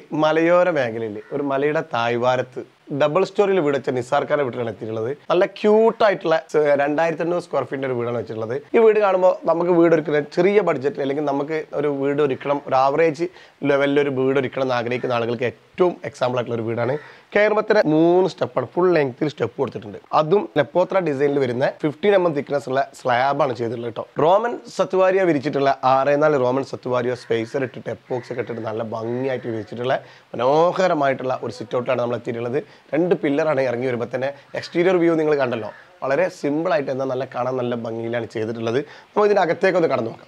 മലയോര മേഖലയിൽ ഒരു മലയുടെ തായ്വാരത്ത് ഡബിൾ സ്റ്റോറിയിൽ വീട് വെച്ച നിസാർ ഖാന്റെ വീട്ടിലാണ് എത്തിയിട്ടുള്ളത് നല്ല ക്യൂട്ടായിട്ടുള്ള രണ്ടായിരത്തി എണ്ണൂറ് സ്ക്വയർ ഫീറ്റിന്റെ ഒരു വീടാണ് വെച്ചിട്ടുള്ളത് ഈ വീട് കാണുമ്പോൾ നമുക്ക് വീട് ഒരുക്കുന്ന ചെറിയ ബഡ്ജറ്റിൽ അല്ലെങ്കിൽ നമുക്ക് ഒരു വീട് ഒരുക്കണം ഒരു ആവറേജ് ലെവലിൽ ഒരു വീട് ഒരുക്കണം എന്ന് ആഗ്രഹിക്കുന്ന ആളുകൾക്ക് ഏറ്റവും എക്സാമ്പിൾ ആയിട്ടുള്ള ഒരു വീടാണ് കയറുമ്പോൾ തന്നെ മൂന്ന് സ്റ്റെപ്പാണ് ഫുൾ ലെങ്ത്തിൽ സ്റ്റെപ്പ് കൊടുത്തിട്ടുണ്ട് അതും ലെപ്പോത്ര ഡിസൈനിൽ വരുന്ന ഫിഫ്റ്റീൻ എം എം തിക്നെസ് ഉള്ള സ്ലാബാണ് ചെയ്തിട്ടുള്ളത് കേട്ടോ റോമൻ സത്വാരിയ വിരിച്ചിട്ടുള്ള ആറേ നാല് റോമൻ സത്വാരിയ സ്പേസർ ഇട്ടിട്ട് എപ്പോക്സ് ഒക്കെ ഇട്ടിട്ട് നല്ല ഭംഗിയായിട്ട് വിരിച്ചിട്ടുള്ള മനോഹരമായിട്ടുള്ള ഒരു സിറ്റ് ഔട്ടാണ് നമ്മൾ എത്തിയിട്ടുള്ളത് രണ്ട് പില്ലറാണ് ഇറങ്ങി വരുമ്പോൾ തന്നെ എക്സ്റ്റീരിയർ വ്യൂ നിങ്ങൾ കണ്ടല്ലോ വളരെ സിമ്പിൾ ആയിട്ട് എന്നാൽ നല്ല കാണാൻ നല്ല ഭംഗിയിലാണ് ചെയ്തിട്ടുള്ളത് നമുക്ക് ഇതിൻ്റെ അകത്തേക്കൊന്ന് കടന്നു നോക്കാം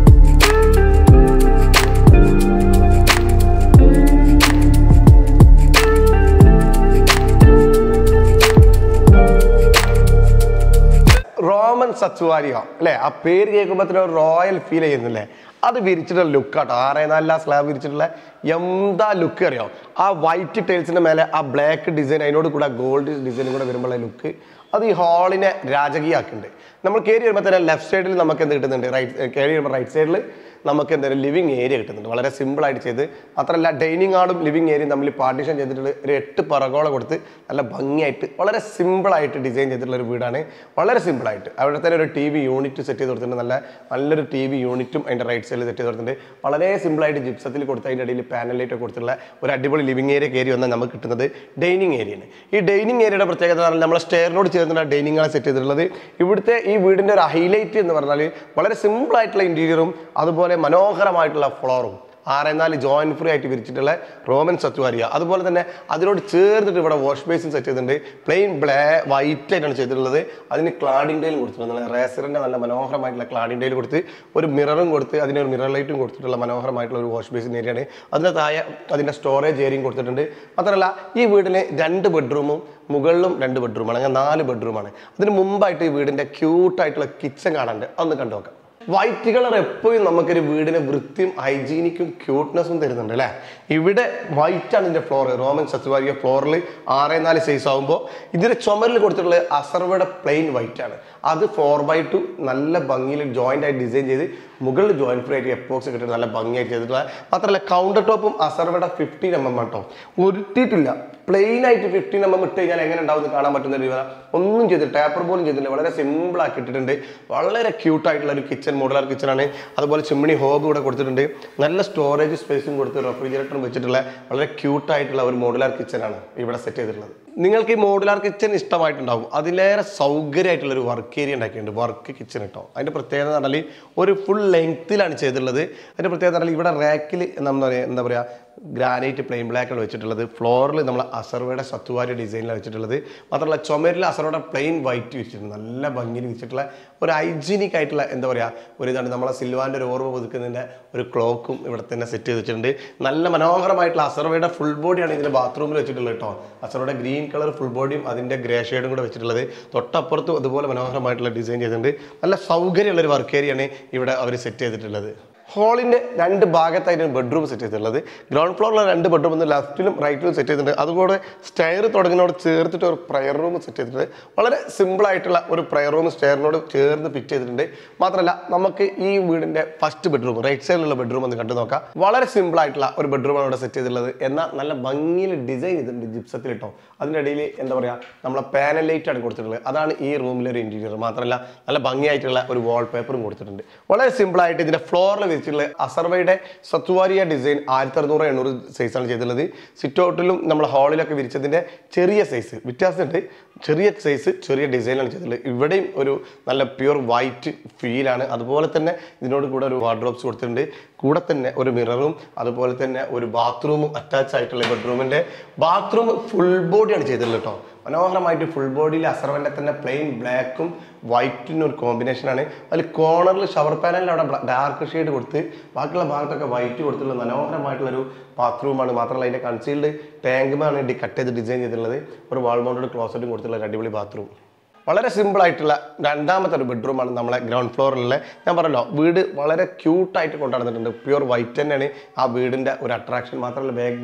റോമൻ സച്ചുവാരിയോ അല്ലേ ആ പേര് കേൾക്കുമ്പോൾ തന്നെ ഒരു റോയൽ ഫീൽ ചെയ്യുന്നില്ലേ അത് വിരിച്ചിട്ടുള്ള ലുക്കാട്ടോ ആറേ നാലില സ്ലാബ് വിരിച്ചിട്ടുള്ള എന്താ ലുക്ക് അറിയോ ആ വൈറ്റ് ടൈൽസിന്റെ മേലെ ആ ബ്ലാക്ക് ഡിസൈൻ അതിനോട് കൂടെ ഗോൾഡ് ഡിസൈനും കൂടെ വരുമ്പോഴുള്ള ലുക്ക് അത് ഈ ഹാളിനെ രാജകീയാക്കുന്നുണ്ട് നമ്മൾ കയറി വരുമ്പോൾ തന്നെ ലെഫ്റ്റ് സൈഡിൽ നമുക്ക് എന്ത് കിട്ടുന്നുണ്ട് റൈറ്റ് കയറി വരുമ്പോൾ റൈറ്റ് സൈഡിൽ നമുക്ക് എന്തായാലും ലിവിങ് ഏരിയ കിട്ടുന്നുണ്ട് വളരെ സിമ്പിൾ ആയിട്ട് ചെയ്ത് മാത്രമല്ല ഡൈനിങ് ഹാളും ലിവിങ് ഏരിയയും തമ്മിൽ പാർട്ടീഷൻ ചെയ്തിട്ടുള്ള ഒരു എട്ട് പറകോളം കൊടുത്ത് നല്ല ഭംഗിയായിട്ട് വളരെ സിമ്പിൾ ആയിട്ട് ഡിസൈൻ ചെയ്തിട്ടുള്ള ഒരു വീടാണ് വളരെ സിമ്പിൾ ആയിട്ട് അവിടെ തന്നെ ഒരു ടി വി യൂണിറ്റ് സെറ്റ് ചെയ്ത് കൊടുത്തിട്ടുണ്ട് നല്ല നല്ലൊരു ടി വി യൂണിറ്റും അതിൻ്റെ റൈറ്റ് സൈഡിൽ സെറ്റ് ചെയ്ത് കൊടുത്തിട്ടുണ്ട് വളരെ സിമ്പിൾ ആയിട്ട് ജിപ്സത്തിൽ കൊടുത്ത് അതിൻ്റെ ഇടയിൽ പാനൽ ലൈറ്റ് ഒക്കെ കൊടുത്തിട്ടുള്ള ഒരു അടിപൊളി ലിവിങ് ഏരിയ കയറി വന്നാൽ നമുക്ക് കിട്ടുന്നത് ഡൈനിങ് ഏരിയയാണ് ഈ ഡൈനിങ് ഏരിയയുടെ പ്രത്യേകത എന്ന് പറഞ്ഞാൽ നമ്മളെ സ്റ്റെയറിനോട് ചേർന്നുള്ള ഡൈനിങ് ആണ് സെറ്റ് ചെയ്തിട്ടുള്ളത് ഇവിടുത്തെ ഈ വീടിൻ്റെ ഒരു ഹൈലൈറ്റ് എന്ന് പറഞ്ഞാൽ വളരെ സിമ്പിൾ ആയിട്ടുള്ള ഇൻറ്റീരിയറും അതുപോലെ മനോഹരമായിട്ടുള്ള ഫ്ലോറും ആറ് നാല് ജോയിൻ ഫ്രീ ആയിട്ട് വിരിച്ചിട്ടുള്ള റോമൻ സത്വാരിയ അതുപോലെ തന്നെ അതിനോട് ചേർന്നിട്ട് ഇവിടെ വാഷ് ബേസിൻ സെറ്റ് ചെയ്തിട്ടുണ്ട് പ്ലെയിൻ ബ്ലാ വൈറ്റ് ആയിട്ടാണ് ചെയ്തിട്ടുള്ളത് അതിന് ക്ലാഡിംഗ് ഡേയിൽ കൊടുത്തിട്ടുണ്ട് നല്ല റേസറിൻ്റെ നല്ല മനോഹരമായിട്ടുള്ള ക്ലാഡിംഗ് ഡേയിൽ കൊടുത്ത് ഒരു മിററും കൊടുത്ത് അതിന് ഒരു മിറർ ലൈറ്റും കൊടുത്തിട്ടുള്ള മനോഹരമായിട്ടുള്ള ഒരു വാഷ് ബേസിൻ ഏരിയയാണ് അതിൻ്റെ താഴെ അതിൻ്റെ സ്റ്റോറേജ് ഏരിയയും കൊടുത്തിട്ടുണ്ട് മാത്രമല്ല ഈ വീടിന് രണ്ട് ബെഡ്റൂമും മുകളിലും രണ്ട് ബെഡ്റൂമാണ് അങ്ങനെ നാല് ബെഡ്റൂമാണ് അതിന് മുമ്പായിട്ട് ഈ വീടിൻ്റെ ക്യൂട്ടായിട്ടുള്ള കിച്ചൺ കാണാണ്ട് അതൊന്ന് കണ്ടു നോക്കാം വൈറ്റ് കളർ എപ്പോഴും നമുക്കൊരു വീടിന് വൃത്തിയും ഹൈജീനിക്കും ക്യൂട്ട്നെസ്സും തരുന്നുണ്ട് അല്ലേ ഇവിടെ വൈറ്റ് ആണ് ഇതിന്റെ ഫ്ലോർ റോമൻ സത്വാരിയ ഫ്ലോറിൽ ആറ് നാല് സൈസ് ആകുമ്പോൾ ഇതിന്റെ ചുമരിൽ കൊടുത്തിട്ടുള്ളത് അസർവയുടെ പ്ലെയിൻ വൈറ്റ് ആണ് അത് ഫോർ ബൈ ടു നല്ല ഭംഗിയിൽ ജോയിന്റ് ആയിട്ട് ഡിസൈൻ ചെയ്ത് മുകളിൽ ജോയിന്റ് ഫ്രീ ആയിട്ട് എപ്പോക്സ് കിട്ടിയിട്ട് നല്ല ഭംഗിയായിട്ട് ചെയ്തിട്ടുള്ള മാത്രമല്ല കൗണ്ടർ ടോപ്പും അസർവയുടെ ഫിഫ്റ്റീൻ എം എം കേട്ടോ ഉരുട്ടിയിട്ടില്ല പ്ലെയിൻ ആയിട്ട് ഫിഫ്റ്റീൻ എം എം ഇട്ട് കഴിഞ്ഞാൽ എങ്ങനെ ഉണ്ടാവും എന്ന് കാണാൻ പറ്റുന്ന രീതിയിൽ ഒന്നും ചെയ്തില്ല ടേപ്പർ പോലും ചെയ്തില്ല വളരെ സിമ്പിൾ ആക്കി ഇട്ടിട്ടുണ്ട് വളരെ ക്യൂട്ട് ആയിട്ടുള്ള ഒരു കിച്ചൺ മോഡുലാർ കിച്ചൺ ആണ് അതുപോലെ ചിമ്മിണി ഹോബ് ഇവിടെ കൊടുത്തിട്ടുണ്ട് നല്ല സ്റ്റോറേജ് സ്പേസും കൊടുത്ത് റെഫ്രിജറേറ്ററും വെച്ചിട്ടുള്ള വളരെ ക്യൂട്ട് ആയിട്ടുള്ള ഒരു മോഡുലാർ കിച്ചൺ ആണ് ഇവിടെ സെറ്റ് ചെയ്തിട്ടുള്ളത് നിങ്ങൾക്ക് ഈ മോഡുലാർ കിച്ചൺ ഇഷ്ടമായിട്ടുണ്ടാവും അതിലേറെ സൗകര്യമായിട്ടുള്ള ഒരു വർക്ക് ഏരിയ ഉണ്ടാക്കിയിട്ടുണ്ട് വർക്ക് കിച്ചൺ കേട്ടോ അതിന്റെ പ്രത്യേകത എന്ന് പറഞ്ഞാൽ ഒരു ഫുൾ ലെങ്ത്തിലാണ് ചെയ്തിട്ടുള്ളത് അതിന്റെ പ്രത്യേകത എന്ന് പറഞ്ഞാൽ ഇവിടെ റാക്കിൽ എന്താ പറയുക എന്താ പറയുക ഗ്രാനൈറ്റ് പ്ലെയിൻ ബ്ലാക്ക് ആണ് വെച്ചിട്ടുള്ളത് ഫ്ലോറിൽ നമ്മൾ അസർവയുടെ സത്തുവാരി ഡിസൈനിലാണ് വെച്ചിട്ടുള്ളത് മാത്രമല്ല ചുമരിൽ അസർവയുടെ പ്ലെയിൻ വൈറ്റ് വെച്ചിട്ടുണ്ട് നല്ല ഭംഗിയിൽ വെച്ചിട്ടുള്ള ഒരു ഹൈജീനിക് ആയിട്ടുള്ള എന്താ പറയുക ഒരു ഇതാണ് നമ്മളെ സിൽവാൻ്റെ ഒരു ഓർമ്മ പുതുക്കുന്നതിൻ്റെ ഒരു ക്ലോക്കും ഇവിടെ തന്നെ സെറ്റ് ചെയ്ത് വെച്ചിട്ടുണ്ട് നല്ല മനോഹരമായിട്ടുള്ള അസർവയുടെ ഫുൾ ബോഡിയാണ് ഇതിൻ്റെ ബാത്റൂമിൽ വെച്ചിട്ടുള്ളത് കേട്ടോ അസർവയുടെ ഗ്രീൻ കളർ ഫുൾ ബോഡിയും അതിൻ്റെ ഗ്രേ ഷെയ്ഡും കൂടെ വെച്ചിട്ടുള്ളത് തൊട്ടപ്പുറത്തും അതുപോലെ മനോഹരമായിട്ടുള്ള ഡിസൈൻ ചെയ്തിട്ടുണ്ട് നല്ല സൗകര്യമുള്ള ഒരു വർക്ക് ഏരിയയാണ് ഇവിടെ അവർ സെറ്റ് ചെയ്തിട്ടുള്ളത് ഹാളിന്റെ രണ്ട് ഭാഗത്തായിട്ട് ബെഡ്റൂം സെറ്റ് ചെയ്തിട്ടുള്ളത് ഗ്രൗണ്ട് ഫ്ലോറിലെ രണ്ട് ബെഡ്റൂം ഒന്ന് ലെഫ്റ്റിലും റൈറ്റിലും സെറ്റ് ചെയ്തിട്ടുണ്ട് അതുകൂടെ സ്റ്റെയർ തുടങ്ങുന്നതോട് ചേർത്തിട്ട് ഒരു പ്രയർ റൂം സെറ്റ് ചെയ്തിട്ടുണ്ട് വളരെ സിമ്പിൾ ആയിട്ടുള്ള ഒരു പ്രയർ റൂം സ്റ്റെയറിനോട് ചേർന്ന് ഫിറ്റ് ചെയ്തിട്ടുണ്ട് മാത്രമല്ല നമുക്ക് ഈ വീടിന്റെ ഫസ്റ്റ് ബെഡ്റൂം റൈറ്റ് സൈഡിലുള്ള ബെഡ്റൂം ഒന്ന് കണ്ടു നോക്കാം വളരെ സിമ്പിൾ ആയിട്ടുള്ള ഒരു ബെഡ്റൂമാണ് ഇവിടെ സെറ്റ് ചെയ്തിട്ടുള്ളത് എന്നാൽ നല്ല ഭംഗിയിൽ ഡിസൈൻ ചെയ്തിട്ടുണ്ട് ജിപ്സത്തിൽ ഇട്ടോ അതിൻ്റെ ഇടയിൽ എന്താ പറയുക നമ്മളെ പാനൽ ലൈറ്റ് ആണ് കൊടുത്തിട്ടുള്ളത് അതാണ് ഈ റൂമിലെ ഒരു ഇന്റീരിയർ മാത്രമല്ല നല്ല ഭംഗിയായിട്ടുള്ള ഒരു വാൾ പേപ്പറും കൊടുത്തിട്ടുണ്ട് വളരെ സിമ്പിൾ ആയിട്ട് ഇതിന്റെ ഫ്ലോറിൽ വെച്ചിട്ടുള്ള അസർവയുടെ സത്വാരിയ ഡിസൈൻ ആയിരത്തി അറുന്നൂറ് എണ്ണൂറ് സൈസാണ് ചെയ്തിട്ടുള്ളത് സിറ്റ് ഔട്ടിലും നമ്മൾ ഹാളിലൊക്കെ വിരിച്ചതിന്റെ ചെറിയ സൈസ് വ്യത്യാസമുണ്ട് ചെറിയ സൈസ് ചെറിയ ഡിസൈനാണ് ചെയ്തിട്ടുള്ളത് ഇവിടെയും ഒരു നല്ല പ്യുർ വൈറ്റ് ഫീലാണ് അതുപോലെ തന്നെ ഇതിനോട് കൂടെ ഒരു വാർഡ്രോബ്സ് കൊടുത്തിട്ടുണ്ട് കൂടെ തന്നെ ഒരു മിററും അതുപോലെ തന്നെ ഒരു ബാത്റൂമും അറ്റാച്ച് ആയിട്ടുള്ള ബെഡ്റൂമിന്റെ ബാത്റൂം ഫുൾ ബോഡിയാണ് ചെയ്തിട്ടുള്ളത് കേട്ടോ മനോഹരമായിട്ട് ഫുൾ ബോഡിയിൽ അസർവന്റെ തന്നെ പ്ലെയിൻ ബ്ലാക്കും വൈറ്റിനും ഒരു കോമ്പിനേഷനാണ് അതിൽ കോർണറിൽ ഷവർ പാനലിൽ അവിടെ ഡാർക്ക് ഷെയ്ഡ് കൊടുത്ത് ബാക്കിയുള്ള ഭാഗത്തൊക്കെ വൈറ്റ് കൊടുത്തുള്ള മനോഹരമായിട്ടുള്ള ഒരു ബാത്റൂമാണ് മാത്രമല്ല അതിന്റെ കൺസീൽഡ് ടാങ്കുമാണ് ഇടി കട്ട് ചെയ്ത് ഡിസൈൻ ചെയ്തിട്ടുള്ളത് ഒരു വാൾ മൗണ്ടഡ് ക്ലോസറ്റും കൊടുത്തുള്ള ഒരു അടിപൊളി ബാത്റൂം വളരെ സിമ്പിൾ ആയിട്ടുള്ള രണ്ടാമത്തെ ഒരു ബെഡ്റൂമാണ് നമ്മളെ ഗ്രൗണ്ട് ഫ്ലോറിലുള്ള ഞാൻ പറഞ്ഞല്ലോ വീട് വളരെ ക്യൂട്ടായിട്ട് കൊണ്ടുനടന്നിട്ടുണ്ട് പ്യുവർ വൈറ്റ് തന്നെയാണ് ആ വീടിൻ്റെ ഒരു അട്രാക്ഷൻ മാത്രമല്ല ബാഗിൽ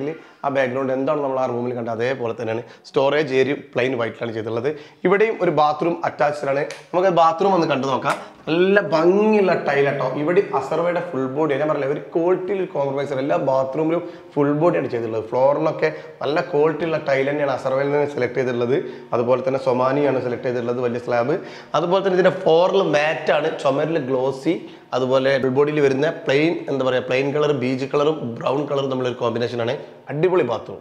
ആ ബാക്ക്ഗ്രൗണ്ട് എന്താണ് നമ്മൾ ആ റൂമിൽ കണ്ടത് അതേപോലെ തന്നെയാണ് സ്റ്റോറേജ് ഏരിയ പ്ലെയിൻ വൈറ്റിലാണ് ചെയ്തിട്ടുള്ളത് ഇവിടെയും ഒരു ബാത്റൂം അറ്റാച്ച്ഡ് ആണ് നമുക്ക് ബാത്റൂം ഒന്ന് കണ്ടു നോക്കാം നല്ല ഭംഗിയുള്ള ടൈലട്ടോ ഇവിടെ അസർവയുടെ ഫുൾ ബോഡി ഞാൻ പറഞ്ഞില്ല ഒരു ക്വാളിറ്റിയിൽ കോംപ്രമൈസ് എല്ലാ ബാത്റൂമിലും ഫുൾ ബോഡിയാണ് ചെയ്തിട്ടുള്ളത് ഫ്ലോറിലൊക്കെ നല്ല ക്വാളിറ്റിയുള്ള ടൈൽ തന്നെയാണ് അസർവയിൽ നിന്ന് സെലക്ട് ചെയ്തിട്ടുള്ളത് അതുപോലെ തന്നെ സൊമാനിയാണ് സെലക്ട് ചെയ്തിട്ടുള്ളത് വലിയ സ്ലാബ് അതുപോലെ തന്നെ ഇതിന്റെ ഫ്ലോറിൽ മാറ്റാണ് ചുമരിൽ ഗ്ലോസി അതുപോലെ ഫുൾ ബോഡിയിൽ വരുന്ന പ്ലെയിൻ എന്താ പറയുക പ്ലെയിൻ കളർ ബീച്ച് കളറും ബ്രൗൺ കളറും തമ്മിലൊരു കോമ്പിനേഷനാണ് അടിപൊളി ബാത്റൂം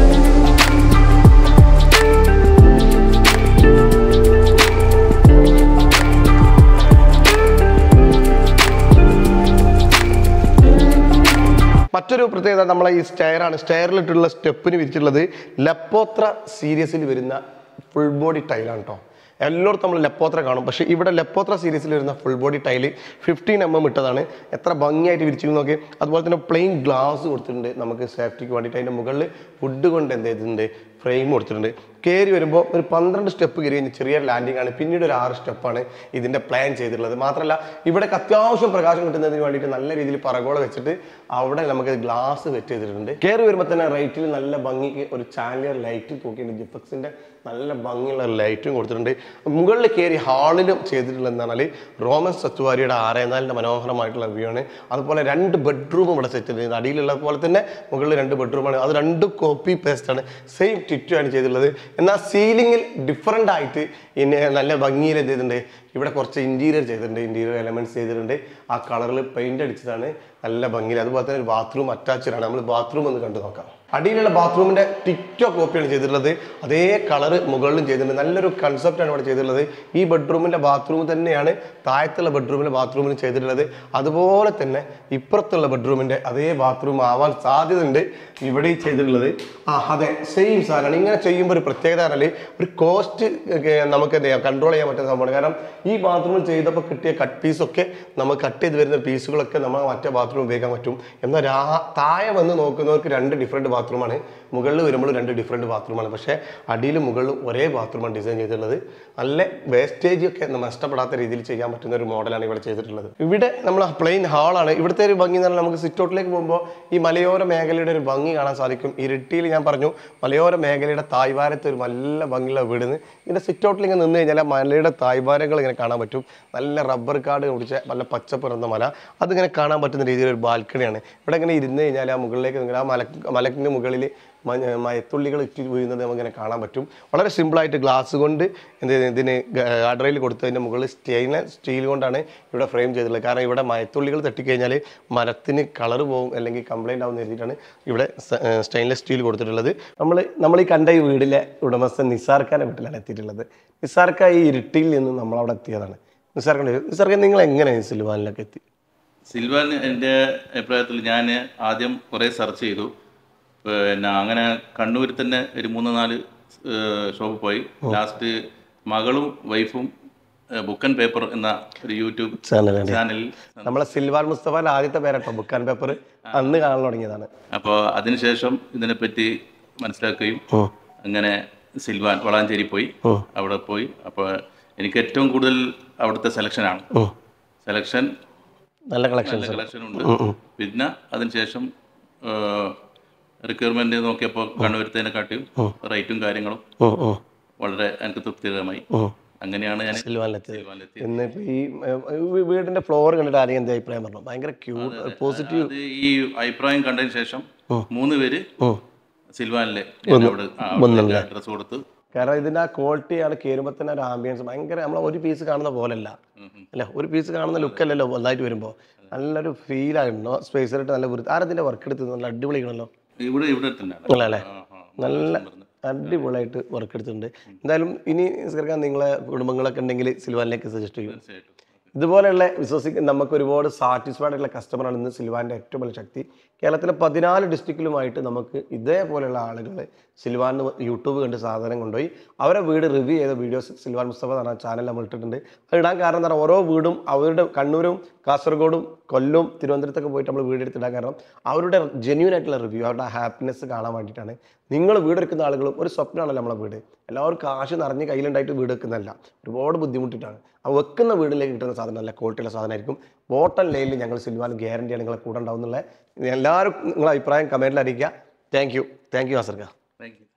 മറ്റൊരു പ്രത്യേകത നമ്മളെ ഈ സ്റ്റെയറാണ് സ്റ്റെയറിലിട്ടുള്ള സ്റ്റെപ്പിന് വിരിച്ചിട്ടുള്ളത് ലപ്പോത്ര സീരീസിൽ വരുന്ന ഫുൾ ബോഡി ടൈലാണ് കേട്ടോ എല്ലായിടത്തും നമ്മൾ ലെപ്പോത്ര കാണും പക്ഷേ ഇവിടെ ലെപ്പോത്ര സീരീസിൽ വരുന്ന full body tile fifteen M M ഇട്ടതാണ് എത്ര ഭംഗിയായിട്ട് വിരിച്ചിരുന്നു നോക്കി അതുപോലെ തന്നെ പ്ലെയിൻ ഗ്ലാസ് കൊടുത്തിട്ടുണ്ട് നമുക്ക് സേഫ്റ്റിക്ക് വേണ്ടിയിട്ട് അതിൻ്റെ മുകളിൽ വുഡ് കൊണ്ട് എന്ത് ചെയ്തിട്ടുണ്ട് ഫ്രെയിം കൊടുത്തിട്ടുണ്ട് കയറി വരുമ്പോൾ ഒരു പന്ത്രണ്ട് സ്റ്റെപ്പ് കയറി കഴിഞ്ഞ് ചെറിയ ലാൻഡിംഗ് ആണ് പിന്നീട് ഒരു ആറ് സ്റ്റെപ്പാണ് ഇതിൻ്റെ പ്ലാൻ ചെയ്തിട്ടുള്ളത് മാത്രമല്ല ഇവിടെ അത്യാവശ്യം പ്രകാശം കിട്ടുന്നതിന് വേണ്ടിയിട്ട് നല്ല രീതിയിൽ പറകോള വെച്ചിട്ട് അവിടെ നമുക്ക് ഗ്ലാസ് വെച്ച് ചെയ്തിട്ടുണ്ട് കയറി വരുമ്പോൾ തന്നെ റൈറ്റിൽ നല്ല ഭംഗിക്ക് ഒരു ചാനലിയർ ലൈറ്റ് തൂക്കിയിട്ടുണ്ട് ജിഫക്സിൻ്റെ നല്ല ഭംഗിയുള്ള ലൈറ്റും കൊടുത്തിട്ടുണ്ട് മുകളിൽ കയറി ഹാളിലും ചെയ്തിട്ടുള്ള എന്താണ് റോമൻ സത്തുവാരിയുടെ ആറേനാലിൻ്റെ മനോഹരമായിട്ടുള്ള വ്യൂ ആണ് അതുപോലെ രണ്ട് ബെഡ്റൂമും ഇവിടെ സെറ്റ് ചെയ്തിട്ടുണ്ട് അടിയിലുള്ള പോലെ തന്നെ മുകളിൽ രണ്ട് ബെഡ്റൂമാണ് അത് രണ്ടും കോപ്പി പേസ്റ്റ് ആണ് സെയിം ടിറ്റു ആണ് ചെയ്തിട്ടുള്ളത് എന്നാൽ സീലിംഗിൽ ഡിഫറെൻ്റ് ആയിട്ട് ഇനി നല്ല ഭംഗിയിൽ എന്ത് ചെയ്തിട്ടുണ്ട് ഇവിടെ കുറച്ച് ഇൻറ്റീരിയർ ചെയ്തിട്ടുണ്ട് ഇൻറ്റീരിയർ എലമെന്റ്സ് ചെയ്തിട്ടുണ്ട് ആ കളറിൽ പെയിന്റ് അടിച്ചതാണ് നല്ല ഭംഗിയിൽ അതുപോലെ തന്നെ ഒരു ബാത്റൂം അറ്റാച്ച്ഡ് ആണ് നമ്മൾ ബാത്റൂം ഒന്ന് കണ്ടു നോക്കാം അടിയിലുള്ള ബാത്റൂമിന്റെ ടിക്ടോ കോപ്പിയാണ് ചെയ്തിട്ടുള്ളത് അതേ കളർ മുകളിലും ചെയ്തിട്ടുണ്ട് നല്ലൊരു കൺസെപ്റ്റാണ് ഇവിടെ ചെയ്തിട്ടുള്ളത് ഈ ബെഡ്റൂമിന്റെ ബാത്റൂം തന്നെയാണ് താഴത്തുള്ള ബെഡ്റൂമിന്റെ ബാത്റൂമിന് ചെയ്തിട്ടുള്ളത് അതുപോലെ തന്നെ ഇപ്പുറത്തുള്ള ബെഡ്റൂമിന്റെ അതേ ബാത്റൂം ആവാൻ സാധ്യതയുണ്ട് ഇവിടെ ഈ ചെയ്തിട്ടുള്ളത് ആ അതെ സെയിം സാധനമാണ് ഇങ്ങനെ ചെയ്യുമ്പോൾ ഒരു പ്രത്യേകത പറഞ്ഞാൽ ഒരു കോസ്റ്റ് നമുക്ക് എന്ത് ചെയ്യാം കൺട്രോൾ ചെയ്യാൻ പറ്റുന്ന സംഭവമാണ് കാരണം ഈ ബാത്റൂമിൽ ചെയ്തപ്പോൾ കിട്ടിയ കട്ട് പീസൊക്കെ നമുക്ക് കട്ട് ചെയ്ത് വരുന്ന പീസുകളൊക്കെ നമ്മൾ മറ്റേ ബാത്റൂം ഉപയോഗിക്കാൻ പറ്റും എന്നാൽ രാ- താഴെ വന്ന് നോക്കുന്നവർക്ക് രണ്ട് ഡിഫറെൻറ്റ് ബാത്റൂമാണ് മുകളിൽ വരുമ്പോൾ രണ്ട് ഡിഫറെൻറ്റ് ബാത്റൂമാണ് പക്ഷേ അടിയിൽ മുകളിൽ ഒരേ ബാത്റൂമാണ് ഡിസൈൻ ചെയ്തിട്ടുള്ളത് നല്ല വേസ്റ്റേജ് ഒക്കെ നമ്മ നഷ്ടപ്പെടാത്ത രീതിയിൽ ചെയ്യാൻ പറ്റുന്ന ഒരു മോഡലാണ് ഇവിടെ ചെയ്തിട്ടുള്ളത് ഇവിടെ നമ്മൾ പ്ലെയിൻ ഹാളാണ് ഇവിടുത്തെ ഒരു ഭംഗി എന്ന് പറഞ്ഞാൽ നമുക്ക് സിറ്റ് ഔട്ടിലേക്ക് പോകുമ്പോൾ ഈ മലയോര മേഖലയുടെ ഒരു ഭംഗി കാണാൻ സാധിക്കും ഇരിട്ടിയിൽ ഞാൻ പറഞ്ഞു മലയോര മേഖലയുടെ തായ്വാരത്തെ ഒരു നല്ല ഭംഗിയുള്ള വീടുന്ന് ഇതിന്റെ സിറ്റ് ഔട്ടിൽ ഇങ്ങനെ നിന്ന് കഴിഞ്ഞാൽ ആ മലയുടെ തായ്വാരങ്ങൾ ഇങ്ങനെ കാണാൻ പറ്റും നല്ല റബ്ബർ കാട് കുടിച്ച നല്ല പച്ചപ്പ് നിറഞ്ഞ മല അതിങ്ങനെ കാണാൻ പറ്റുന്ന രീതിയിൽ ഒരു ബാൽക്കണിയാണ് ഇവിടെ ഇങ്ങനെ ഇരുന്ന് കഴിഞ്ഞാൽ ആ മുകളിലേക്ക് നിങ്ങൾ ആ മല മലക്കിന് മുകളിൽ മഞ്ഞ മയത്തുള്ളികൾ ഇറ്റി വീഴുന്നത് നമുക്കിങ്ങനെ കാണാൻ പറ്റും വളരെ സിമ്പിളായിട്ട് ഗ്ലാസ് കൊണ്ട് എന്ത് ചെയ്യുന്നത് ഇതിന് ഗാഡറയിൽ കൊടുത്തതിൻ്റെ മുകളിൽ സ്റ്റെയിൻലെസ് സ്റ്റീൽ കൊണ്ടാണ് ഇവിടെ ഫ്രെയിം ചെയ്തിട്ടുള്ളത് കാരണം ഇവിടെ മയത്തുള്ളികൾ തട്ടിക്കഴിഞ്ഞാൽ മരത്തിന് കളർ പോകും അല്ലെങ്കിൽ കംപ്ലൈൻ്റ് ആവും എഴുതിയിട്ടാണ് ഇവിടെ സ്റ്റെയിൻലെസ് സ്റ്റീൽ കൊടുത്തിട്ടുള്ളത് നമ്മൾ നമ്മൾ ഈ കണ്ട ഈ വീടിലെ ഉടമസ്ഥൻ നിസാർഖാൻ്റെ വീട്ടിലാണ് എത്തിയിട്ടുള്ളത് നിസാർക്ക ഈ ഇരുട്ടിയിൽ നിന്ന് നമ്മളവിടെ എത്തിയതാണ് നിസാർഖാൻ നിസാർഖാൻ നിങ്ങൾ എങ്ങനെ സിൽവാനിലൊക്കെ എത്തി സിൽവാൻ എൻ്റെ അഭിപ്രായത്തിൽ ഞാൻ ആദ്യം കുറേ സെർച്ച് ചെയ്തു പിന്നെ അങ്ങനെ കണ്ണൂരിൽ തന്നെ ഒരു മൂന്ന് നാല് ഷോപ്പ് പോയി ലാസ്റ്റ് മകളും വൈഫും ബുക്ക് ആൻഡ് പേപ്പർ എന്ന ഒരു യൂട്യൂബ് ചാനലാണ് ചാനലിൽ നമ്മളെ സിൽവാൻ മുസ്തഫാന്റെ ആദ്യത്തെ പേരട്ടോ ബുക്ക് ആൻഡ് പേപ്പർ അന്ന് കാണാൻ തുടങ്ങിയതാണ് അപ്പോൾ അതിനുശേഷം ഇതിനെപ്പറ്റി മനസ്സിലാക്കുകയും ഉം. അങ്ങനെ സിൽവാൻ വളാഞ്ചേരി പോയി ഉം. അവിടെ പോയി അപ്പോൾ എനിക്ക് ഏറ്റവും കൂടുതൽ അവിടുത്തെ സെലക്ഷനാണ് ഉം. സെലക്ഷൻ നല്ല കളക്ഷൻസ് കളക്ഷൻ ഉണ്ട് പിന്നെ അതിനുശേഷം റിക്വയർമെന്റ് നോക്കിയപ്പോൾ കണ്ണുവരുത്തതിനെക്കാട്ടിയും റേറ്റും കാര്യങ്ങളും വളരെ എനിക്ക് തൃപ്തികരമായി അങ്ങനെയാണ് ഞാൻ സിൽവാനിലെത്തിയത് സിൽവാനിലെത്തിയത്. എന്നിപ്പോ ഈ ഏർ, ഈ വീടിന്റെ ഫ്ലോർ കണ്ടിട്ട് ആരെയും എന്താ അഭിപ്രായം പറഞ്ഞു ഭയങ്കര ക്യൂട്ട് പോസിറ്റീവ് അത് ഈ അഭിപ്രായം കണ്ടതിന് ശേഷം മൂന്ന് പേര് സിൽവാനിലെ എന്നോട് അഡ്രസ് കൊടുത്ത് കാരണം ഇതിന്റെ ആ ക്വാളിറ്റിയാണ് കയറുമ്പോൾ തന്നെ ഒരു ആംബിയൻസ് ഭയങ്കര നമ്മൾ ഒരു പീസ് കാണുന്ന പോലല്ല അല്ല ഒരു പീസ് കാണുന്ന ലുക്ക് അല്ലല്ലോ വലുതായിട്ട് വരുമ്പോൾ നല്ലൊരു ഫീൽ ആയിരുന്നു സ്പേസിലായിട്ട് നല്ല വൃത്തി ആരതിന്റെ വർക്ക് എടുത്തത് നല്ല അടിപൊളിയാണല്ലോ ഇവിടെ ഇവിടെ തന്നെയാണ് അല്ലേ നല്ല അടിപൊളിയായിട്ട് വർക്ക് എടുത്തിട്ടുണ്ട് എന്തായാലും ഇനി നിസ്കരിക്കാൻ നിങ്ങളെ കുടുംബങ്ങളൊക്കെ ഉണ്ടെങ്കിൽ സിൽവാനിലേക്ക് സജസ്റ്റ് ചെയ്യും തീർച്ചയായിട്ടും ഇതുപോലെയുള്ള വിശ്വസിക്കുന്ന നമുക്ക് ഒരുപാട് സാറ്റിസ്ഫൈഡ് ആയിട്ടുള്ള കസ്റ്റമറാണ് ഇന്ന് സിൽവാൻ്റെ ഏറ്റവും വലിയ ശക്തി കേരളത്തിലെ പതിനാല് ഡിസ്ട്രിക്റ്റിലുമായിട്ട് നമുക്ക് ഇതേപോലെയുള്ള ആളുകൾ സിൽവാൻ യൂട്യൂബ് കണ്ട് സാധനം കൊണ്ടുപോയി അവരെ വീട് റിവ്യൂ ചെയ്ത വീഡിയോസ് സിൽവാൻ മുസ്തഫ എന്ന് പറഞ്ഞ ചാനൽ നമ്മൾ ഇട്ടിട്ടുണ്ട് അത് ഇടാൻ കാരണം എന്താ പറയുക ഓരോ വീടും അവരുടെ കണ്ണൂരും കാസർഗോഡും കൊല്ലവും തിരുവനന്തപുരത്തൊക്കെ പോയിട്ട് നമ്മൾ വീട് എടുത്തിടാൻ കാരണം അവരുടെ ജെന്യൂൻ ആയിട്ടുള്ള റിവ്യൂ അവരുടെ ഹാപ്പിനെസ് കാണാൻ വേണ്ടിയിട്ടാണ് നിങ്ങൾ വീട് എടുക്കുന്ന ആളുകളും ഒരു സ്വപ്നമാണല്ലോ നമ്മളെ വീട് എല്ലാവരും കാശ് നിറഞ്ഞ് കയ്യിലുണ്ടായിട്ട് വീട് വെക്കുന്നതല്ല ഒരുപാട് ബുദ്ധിമുട്ടിട്ടാണ് ആ വെക്കുന്ന വീടിലേക്ക് കിട്ടുന്ന സാധനം നല്ല ക്വാളിറ്റിയുള്ള സാധനമായിരിക്കും ബോട്ടം ലൈനിൽ ഞങ്ങൾ സിൽവാൻ ഗ്യാരണ്ടിയാണ് നിങ്ങളെ കൂടെ ഉണ്ടാവും എന്നുള്ള എല്ലാവരും നിങ്ങളെ അഭിപ്രായം കമൻറ്റിൽ അറിയിക്കുക താങ്ക് യു താങ്ക് യു അസർക്ക താങ്ക് യു